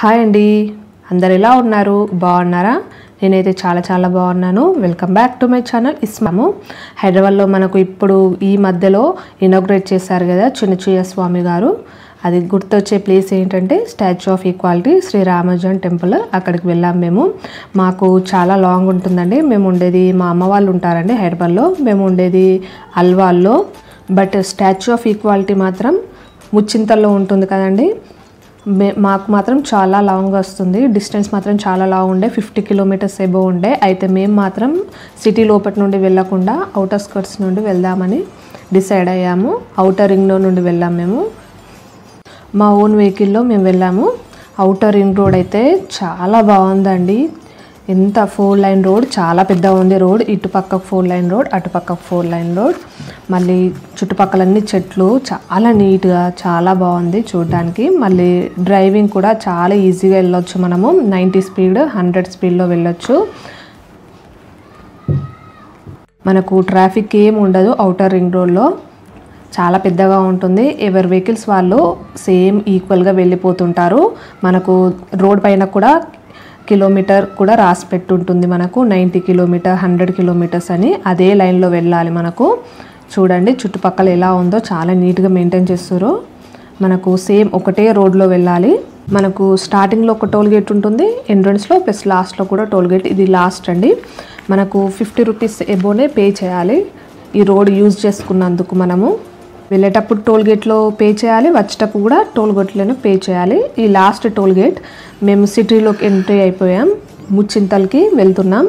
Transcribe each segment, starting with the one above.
hi అండి అందరు ఎలా ఉన్నారు బాగున్నారా నేనైతే చాలా చాలా బాగున్నాను welcome back to my channel ఇస్మాము హైదరాబాద్లో మనకు ఇప్పుడు ఈ మధ్యలో ఇనాగ్రేట్ చేశారు కదా చిన్నచూయ స్వామి గారు అది గుర్తొచ్చే ప్లేస్ ఏంటంటే statue of equality Shri Ramanuja temple అక్కడికి వెళ్ళాం మేము మాకు చాలా లాంగ్ ఉంటుందండి మేము ఉండేది మా అమ్మ వాళ్ళు ఉంటారండి హైదరాబాద్లో మేము ఉండేది అల్వాల్లో బట్ స్టాచ్యూ ఆఫ్ ఈక్వాలిటీ మాత్రం ముచ్చింతల్లో ఉంటుంది కదండి మే మాకు మాత్రం చాలా లాంగ్ వస్తుంది డిస్టెన్స్ మాత్రం చాలా లాంగ్ ఉండే ఫిఫ్టీ కిలోమీటర్స్ ఎబో ఉండే అయితే మేము మాత్రం సిటీ లోపటి నుండి వెళ్ళకుండా అవుటర్ స్కర్ట్స్ నుండి వెళ్దామని డిసైడ్ అయ్యాము అవుటర్ రింగ్లో నుండి వెళ్ళాం మేము మా ఓన్ వెహికల్లో మేము వెళ్ళాము అవుటర్ రింగ్ రోడ్ అయితే చాలా బాగుందండి ఎంత ఫోర్ లైన్ రోడ్ చాలా పెద్దగా ఉంది రోడ్ ఇటు పక్కకు ఫోర్ లైన్ రోడ్ అటు పక్కకు ఫోర్ లైన్ రోడ్ మళ్ళీ చుట్టుపక్కలన్నీ చెట్లు చాలా నీట్గా చాలా బాగుంది చూడడానికి మళ్ళీ డ్రైవింగ్ కూడా చాలా ఈజీగా వెళ్ళొచ్చు మనము నైంటీ స్పీడ్ హండ్రెడ్ స్పీడ్లో వెళ్ళొచ్చు మనకు ట్రాఫిక్ ఏం ఉండదు అవుటర్ రింగ్ రోడ్లో చాలా పెద్దగా ఉంటుంది ఎవరి వెహికల్స్ వాళ్ళు సేమ్ ఈక్వల్గా వెళ్ళిపోతుంటారు మనకు రోడ్ పైన కూడా కిలోమీటర్ కూడా రాసి పెట్టుంటుంది మనకు నైంటీ కిలోమీటర్ హండ్రెడ్ కిలోమీటర్స్ అని అదే లైన్లో వెళ్ళాలి మనకు చూడండి చుట్టుపక్కల ఎలా ఉందో చాలా నీట్గా మెయింటైన్ చేస్తారు మనకు సేమ్ ఒకటే రోడ్లో వెళ్ళాలి మనకు స్టార్టింగ్లో ఒక టోల్ గేట్ ఉంటుంది ఎంట్రన్స్లో ప్లస్ లాస్ట్లో కూడా టోల్ గేట్ ఇది లాస్ట్ అండి మనకు ఫిఫ్టీ రూపీస్ ఎబోనే పే చేయాలి ఈ రోడ్ యూజ్ చేసుకున్నందుకు మనము వెళ్ళేటప్పుడు టోల్ గేట్లో పే చేయాలి వచ్చేటప్పుడు కూడా టోల్ గేట్లోనే పే చేయాలి ఈ లాస్ట్ టోల్ గేట్ మేము సిటీలోకి ఎంట్రీ అయిపోయాం ముచ్చింతలకి వెళ్తున్నాం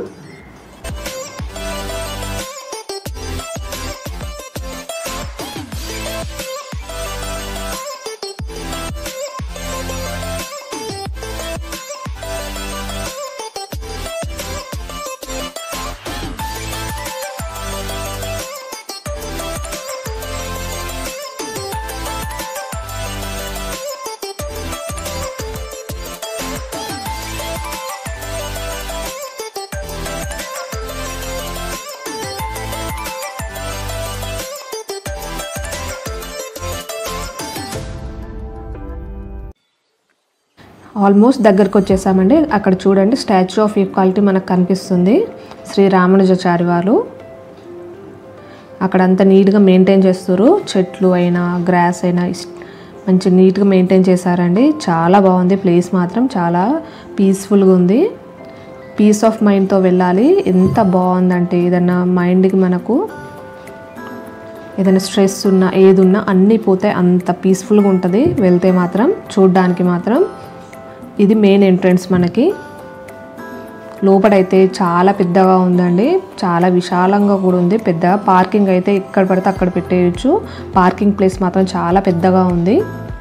ఆల్మోస్ట్ దగ్గరకు వచ్చేసామండి అక్కడ చూడండి స్టాచ్యూ ఆఫ్ ఈక్వాలిటీ మనకు కనిపిస్తుంది శ్రీ రామానుజాచారి వారు అక్కడ అంతా నీట్గా మెయింటైన్ చేస్తారు చెట్లు అయినా గ్రాస్ అయినా ఇస్- మంచి నీట్గా మెయింటైన్ చేశారండి చాలా బాగుంది ప్లేస్ మాత్రం చాలా పీస్ఫుల్గా ఉంది పీస్ ఆఫ్ మైండ్తో వెళ్ళాలి ఎంత బాగుందంటే ఏదన్నా మైండ్కి మనకు ఏదైనా స్ట్రెస్ ఉన్నా ఏది ఉన్నా అన్నీ పోతే అంత పీస్ఫుల్గా ఉంటుంది వెళ్తే మాత్రం చూడ్డానికి మాత్రం ఇది మెయిన్ ఎంట్రన్స్ మనకి లోపలైతే చాలా పెద్దగా ఉందండి చాలా విశాలంగా కూడా ఉంది పెద్ద పార్కింగ్ అయితే ఎక్కడ పడితే అక్కడ పెట్టేయచ్చు పార్కింగ్ ప్లేస్ మాత్రం చాలా పెద్దగా ఉంది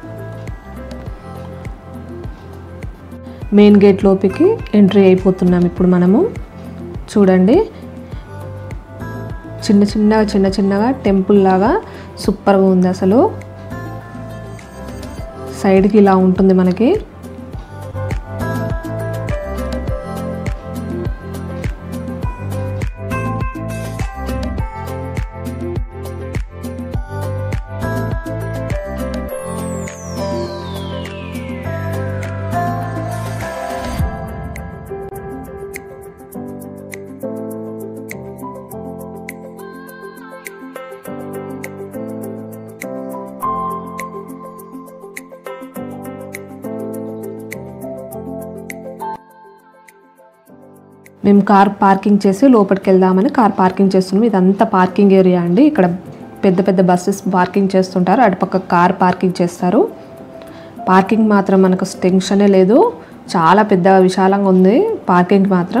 మెయిన్ గేట్ లోపలికి ఎంట్రీ అయిపోతున్నాం ఇప్పుడు మనము చూడండి చిన్న చిన్నగా చిన్న చిన్నగా టెంపుల్ లాగా సూపర్గా ఉంది అసలు సైడ్కి ఇలా ఉంటుంది మనకి మేము కార్ పార్కింగ్ చేసి లోపలికి వెళ్దామని కార్ పార్కింగ్ చేస్తున్నాం ఇదంతా పార్కింగ్ ఏరియా అండి ఇక్కడ పెద్ద పెద్ద బస్సెస్ పార్కింగ్ చేస్తుంటారు అటుపక్క కార్ పార్కింగ్ చేస్తారు పార్కింగ్ మాత్రం మనకు టెన్షనే లేదు చాలా పెద్ద విశాలంగా ఉంది పార్కింగ్ మాత్రం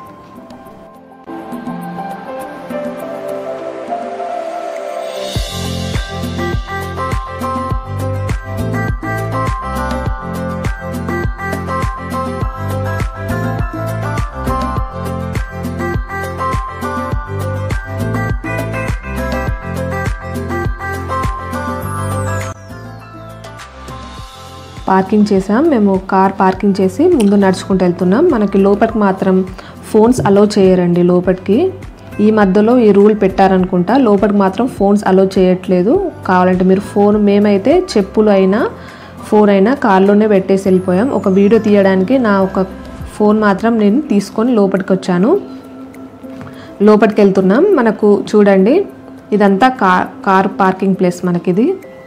పార్కింగ్ చేసాం మేము కార్ పార్కింగ్ చేసి ముందు నడుచుకుంటూ వెళ్తున్నాం మనకి లోపలికి మాత్రం ఫోన్స్ అలో చేయరండి లోపలికి ఈ మధ్యలో ఈ రూల్ పెట్టారనుకుంటా లోపలికి మాత్రం ఫోన్స్ అలో చేయట్లేదు కావాలంటే మీరు ఫోన్ మేమైతే చెప్పులు అయినా ఫోన్ అయినా కార్లోనే పెట్టేసి వెళ్ళిపోయాం ఒక వీడియో తీయడానికి నా ఒక ఫోన్ మాత్రం నేను తీసుకొని లోపలికి వచ్చాను లోపలికి వెళ్తున్నాం మనకు చూడండి ఇదంతా కార్ కార్ పార్కింగ్ ప్లేస్ మనకిది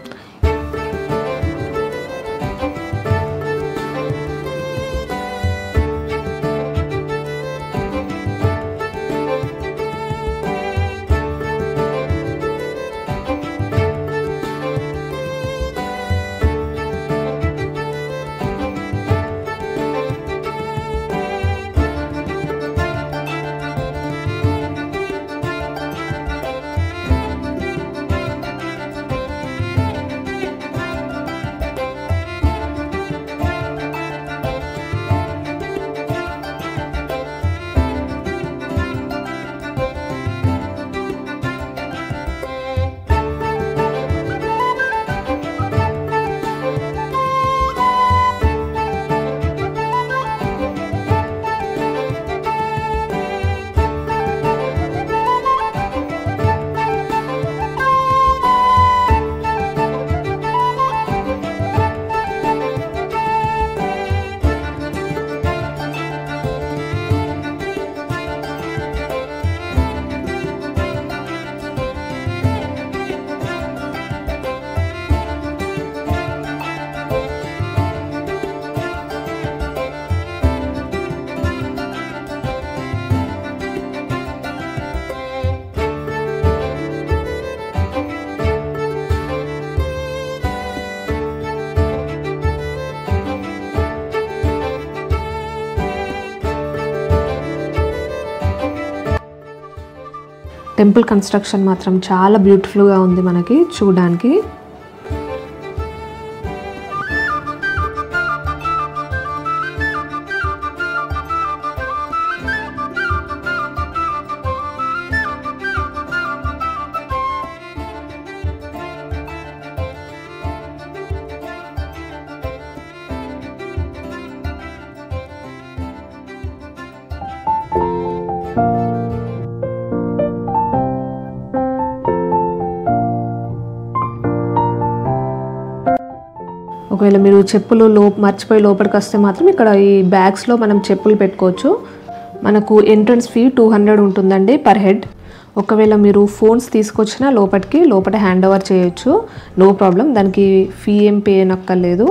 టెంపుల్ కన్స్ట్రక్షన్ మాత్రం చాలా బ్యూటిఫుల్గా ఉంది మనకి చూడడానికి ఒకవేళ మీరు చెప్పులు లో మర్చిపోయి లోపలికి వస్తే మాత్రం ఇక్కడ ఈ బ్యాగ్స్లో మనం చెప్పులు పెట్టుకోవచ్చు మనకు ఎంట్రన్స్ ఫీ టూ హండ్రెడ్ ఉంటుందండి పర్ హెడ్ ఒకవేళ మీరు ఫోన్స్ తీసుకొచ్చినా లోపలికి లోపల హ్యాండ్ ఓవర్ చేయొచ్చు నో ప్రాబ్లం దానికి ఫీ ఏం పే అనక్కర్లేదు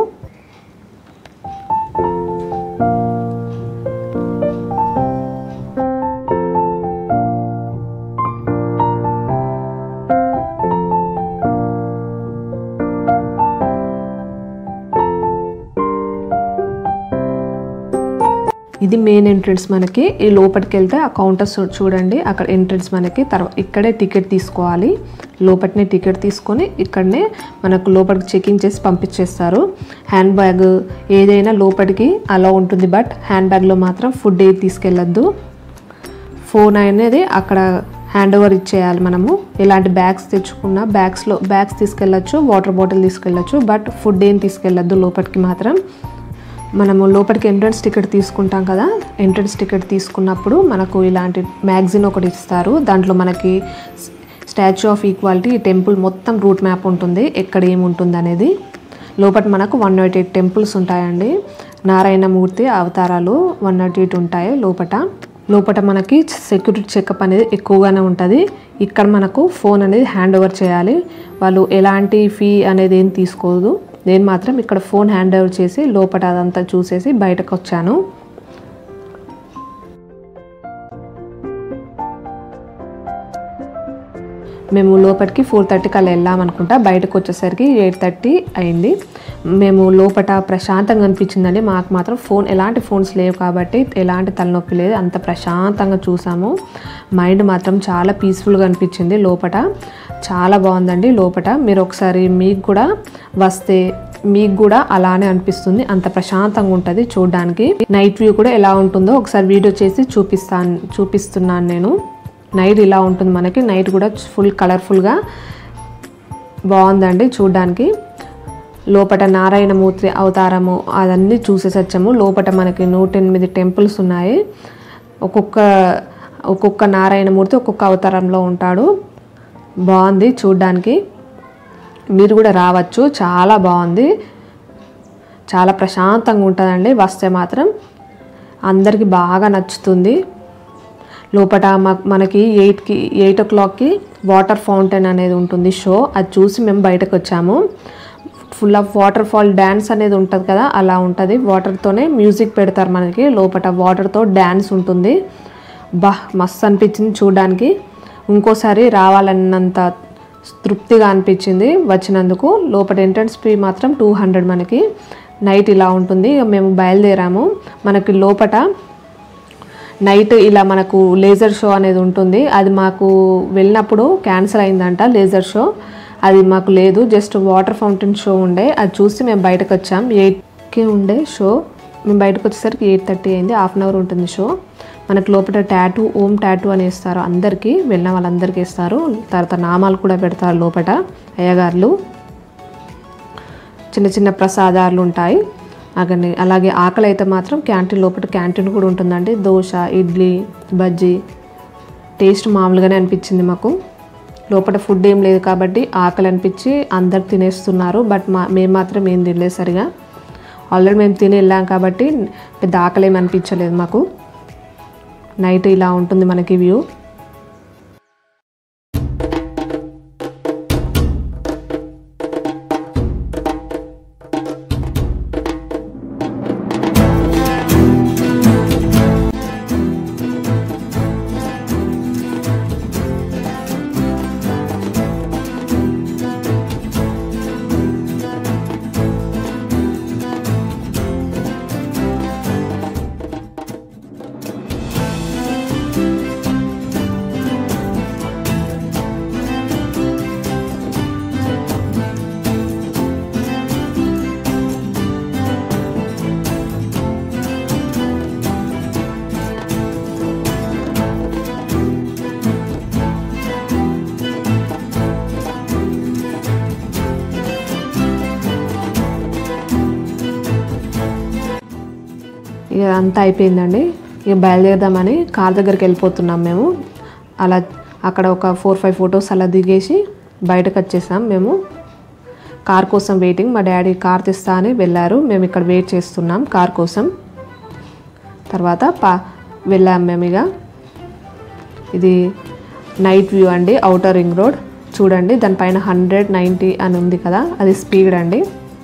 ఇది మెయిన్ ఎంట్రన్స్ మనకి ఈ లోపలికి వెళ్తే ఆ కౌంటర్స్ చూడండి అక్కడ ఎంట్రన్స్ మనకి తర్వాత ఇక్కడే టికెట్ తీసుకోవాలి లోపలనే టికెట్ తీసుకొని ఇక్కడనే మనకు లోపలికి చెకింగ్ చేసి పంపించేస్తారు హ్యాండ్ బ్యాగ్ ఏదైనా లోపలికి అలా ఉంటుంది బట్ హ్యాండ్ బ్యాగ్లో మాత్రం ఫుడ్ ఏది తీసుకెళ్ళొద్దు ఫోన్ అనేది అక్కడ హ్యాండ్ ఓవర్ ఇచ్చేయాలి మనము ఎలాంటి బ్యాగ్స్ తెచ్చుకున్నా బ్యాగ్స్లో బ్యాగ్స్ తీసుకెళ్ళచ్చు వాటర్ బాటిల్ తీసుకెళ్ళచ్చు బట్ ఫుడ్ ఏం తీసుకెళ్ళొద్దు లోపలికి మాత్రం మనము లోపలికి ఎంట్రన్స్ టికెట్ తీసుకుంటాం కదా ఎంట్రన్స్ టికెట్ తీసుకున్నప్పుడు మనకు ఇలాంటి మ్యాగజిన్ ఒకటి ఇస్తారు దాంట్లో మనకి స్టాచ్యూ ఆఫ్ ఈక్వాలిటీ టెంపుల్ మొత్తం రూట్ మ్యాప్ ఉంటుంది ఎక్కడ ఏముంటుంది అనేది లోపల మనకు వన్ నాట్ ఎయిట్ టెంపుల్స్ ఉంటాయండి నారాయణమూర్తి అవతారాలు వన్ నాట్ ఎయిట్ ఉంటాయి లోపట లోపల మనకి సెక్యూరిటీ చెకప్ అనేది ఎక్కువగానే ఉంటుంది ఇక్కడ మనకు ఫోన్ అనేది హ్యాండ్ ఓవర్ చేయాలి వాళ్ళు ఎలాంటి ఫీ అనేది ఏం తీసుకోదు నేను మాత్రం ఇక్కడ ఫోన్ హ్యాండ్ ఓవర్ చేసి లోపల అదంతా చూసేసి బయటకు వచ్చాను మేము లోపలికి ఫోర్ థర్టీకి అలా వెళ్ళాం అనుకుంటా బయటకు వచ్చేసరికి ఎయిట్ థర్టీ అయింది మేము లోపల ప్రశాంతంగా అనిపించిందండి మాకు మాత్రం ఫోన్ ఎలాంటి ఫోన్స్ లేవు కాబట్టి ఎలాంటి తలనొప్పి లేదు అంత ప్రశాంతంగా చూసాము మైండ్ మాత్రం చాలా పీస్ఫుల్గా అనిపించింది లోపల చాలా బాగుందండి లోపల మీరు ఒకసారి మీకు కూడా వస్తే మీకు కూడా అలానే అనిపిస్తుంది అంత ప్రశాంతంగా ఉంటుంది చూడడానికి నైట్ వ్యూ కూడా ఎలా ఉంటుందో ఒకసారి వీడియో చేసి చూపిస్తాను చూపిస్తున్నాను నేను నైట్ ఇలా ఉంటుంది మనకి నైట్ కూడా ఫుల్ కలర్ఫుల్గా బాగుందండి చూడడానికి లోపట నారాయణమూర్తి అవతారము అదన్నీ చూసేసి వచ్చాము లోపట మనకి నూట ఎనిమిది టెంపుల్స్ ఉన్నాయి ఒక్కొక్క ఒక్కొక్క నారాయణమూర్తి ఒక్కొక్క అవతారంలో ఉంటాడు బాగుంది చూడ్డానికి మీరు కూడా రావచ్చు చాలా బాగుంది చాలా ప్రశాంతంగా ఉంటుందండి వస్తే మాత్రం అందరికీ బాగా నచ్చుతుంది లోపల మ- మనకి ఎయిట్కి ఎయిట్ ఓ క్లాక్కి వాటర్ ఫౌంటైన్ అనేది ఉంటుంది షో అది చూసి మేము బయటకు వచ్చాము full of water fall dance అనేది ఉంటుంది కదా అలా ఉంటుంది వాటర్తోనే మ్యూజిక్ పెడతారు మనకి లోపల వాటర్తో డ్యాన్స్ ఉంటుంది బా మస్తు అనిపించింది చూడడానికి ఇంకోసారి రావాలన్నంత తృప్తిగా అనిపించింది వచ్చినందుకు లోపల ఎంట్రన్స్ ఫీ మాత్రం టూ హండ్రెడ్ మనకి నైట్ ఇలా ఉంటుంది ఇక మేము బయలుదేరాము మనకి లోపట నైట్ ఇలా మనకు లేజర్ షో అనేది ఉంటుంది అది మాకు వెళ్ళినప్పుడు క్యాన్సిల్ అయిందంట లేజర్ షో అది మాకు లేదు జస్ట్ వాటర్ ఫౌంటైన్ షో ఉండే అది చూసి మేము బయటకు వచ్చాం ఎయిట్కి ఉండే షో మేము బయటకు వచ్చేసరికి ఎయిట్ థర్టీ అయింది హాఫ్ అన్ అవర్ ఉంటుంది షో మనకు లోపల ట్యాటూ ఓం ట్యాటూ అని ఇస్తారు అందరికీ వెళ్ళిన వాళ్ళందరికీ ఇస్తారు తర్వాత నామాలు కూడా పెడతారు లోపల అయ్యగారులు చిన్న చిన్న ప్రసాదాలు ఉంటాయి అలాగే అలాగే ఆకలి అయితే మాత్రం క్యాంటీన్ లోపల క్యాంటీన్ కూడా ఉంటుందండి దోశ ఇడ్లీ బజ్జీ టేస్ట్ మామూలుగానే అనిపించింది మాకు లోపల ఫుడ్ ఏం లేదు కాబట్టి ఆకలి అనిపించి అందరు తినేస్తున్నారు బట్ మా మేము మాత్రం ఏం తినలేదు సరిగా ఆల్రెడీ మేము తిని వెళ్ళాం కాబట్టి పెద్ద ఆకలి ఏమి అనిపించలేదు మాకు నైట్ ఇలా ఉంటుంది మనకి వ్యూ ఇక అంతా అయిపోయిందండి ఇక బయలుదేరదామని కార్ దగ్గరికి వెళ్ళిపోతున్నాం మేము అలా అక్కడ ఒక ఫోర్ ఫైవ్ ఫొటోస్ అలా దిగేసి బయటకు వచ్చేసాం మేము కార్ కోసం వెయిటింగ్ మా డాడీ కార్ తెస్తా అని వెళ్ళారు మేము ఇక్కడ వెయిట్ చేస్తున్నాం కార్ కోసం తర్వాత పా వెళ్ళాం మేము ఇక ఇది నైట్ వ్యూ అండి అవుటర్ రింగ్ రోడ్ చూడండి దానిపైన హండ్రెడ్ నైంటీ అని ఉంది కదా అది స్పీడ్ అండి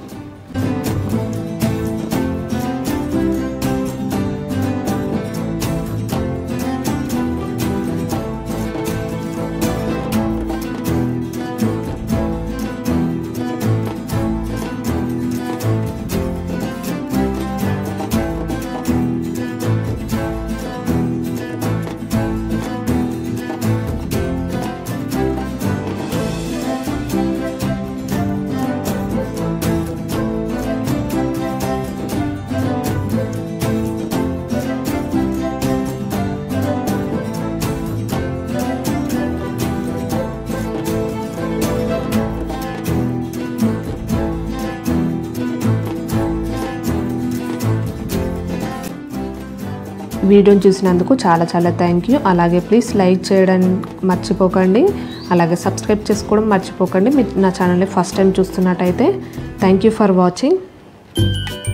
వీడియోని చూసినందుకు చాలా చాలా థ్యాంక్ యూ అలాగే ప్లీజ్ లైక్ చేయడం మర్చిపోకండి అలాగే సబ్స్క్రైబ్ చేసుకోవడం మర్చిపోకండి మీరు నా ఛానల్ని ఫస్ట్ టైం చూస్తున్నట్టయితే థ్యాంక్ యూ ఫర్ వాచింగ్